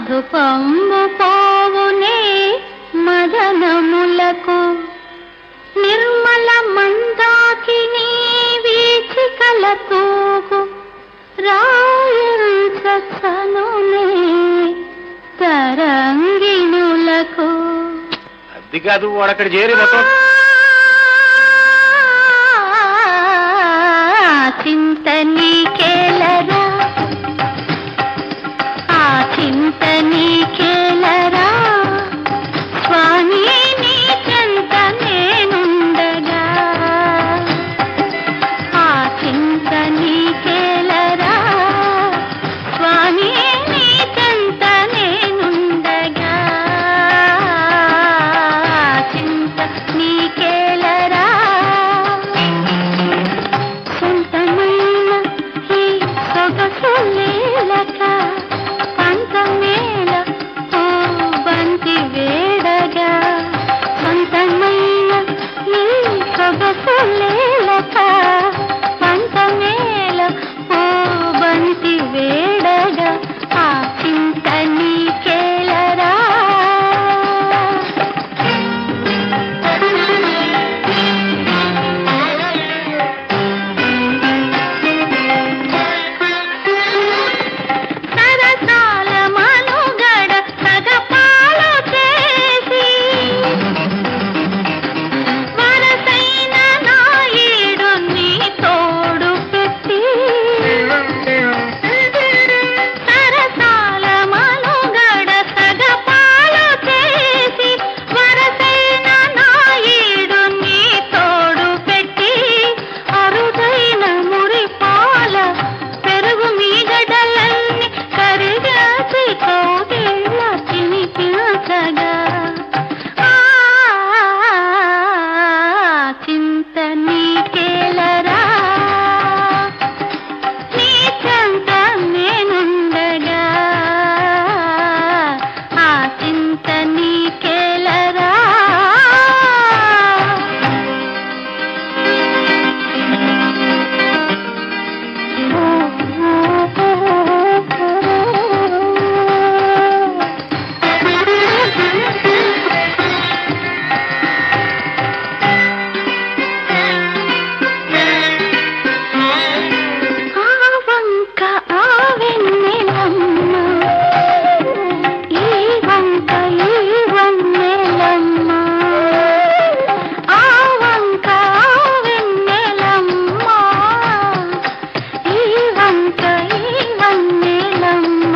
మధుపంబు పోవునే మదనములకు నిర్మల మందాకిని వీచికల తూగు రాయసనునే తరంగిణులకు అది కాదు వాడు అక్కడ చేరి మొత్తం చింత నీకేలరా ఆ చింత నీకేలరా స్వామి నీ చెంత నేనుండగా ఆ చింత నీకేలరా స్వామి నీ చెంత నేనుండగా ఆ చింత నీకేలరా సొంతమైన ఈ సొగసు లేలక పంతమేల ఓ బంతి వేడగా సొంతమైన ఈ సొగసు లేలక పంతమేల ఓ బంతి వేడగా ఆ చింత నీకేలరా సరసాల మనుగడ సగపాలు చేసి వరసైన నాయుడు నీ తోడు పెట్టి సరసాల మనుగడ సగపాలు చేసి వరసైన నాయుడు నీ తోడు పెట్టి అరుదైన మురిపాల పెరుగు మీగడలన్నీ కరిగాచి కౌగిళ్ళ తినిపించగా ఆ చింత నీకేలరా నీ చెంత నేనుండగా ఆ చింత నీకేలరా ఆ వంక ఆ వెన్నెలమ్మ ఈ వంక ఈ వన్నెలమ్మ ఆ వంక ఆ వెన్నెలమ్మ ఈ వంక ఈ వన్నెలమ్మ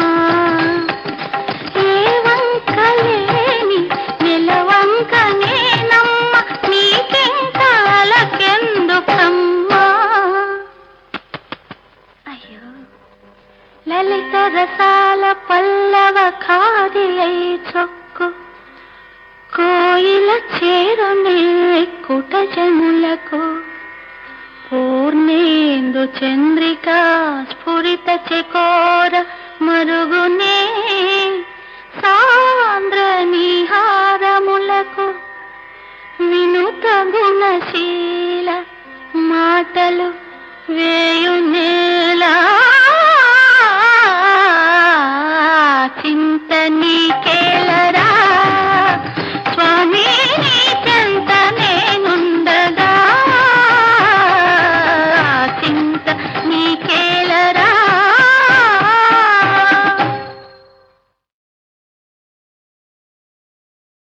ఏ వంక లేని నెలవంక నేనమ్మ నీకెంత అలకెందుకమ్మా అయ్యో లలిత రసాల పల్లవ ఖాదిలై చొక్కు కోయిల చేరునే కుట జనులకు పూర్ణేందు చంద్రిక స్ఫురిత చకోర మరుగునే సాంద్ర నిహారములకు వినుత గుణశీల మాటలు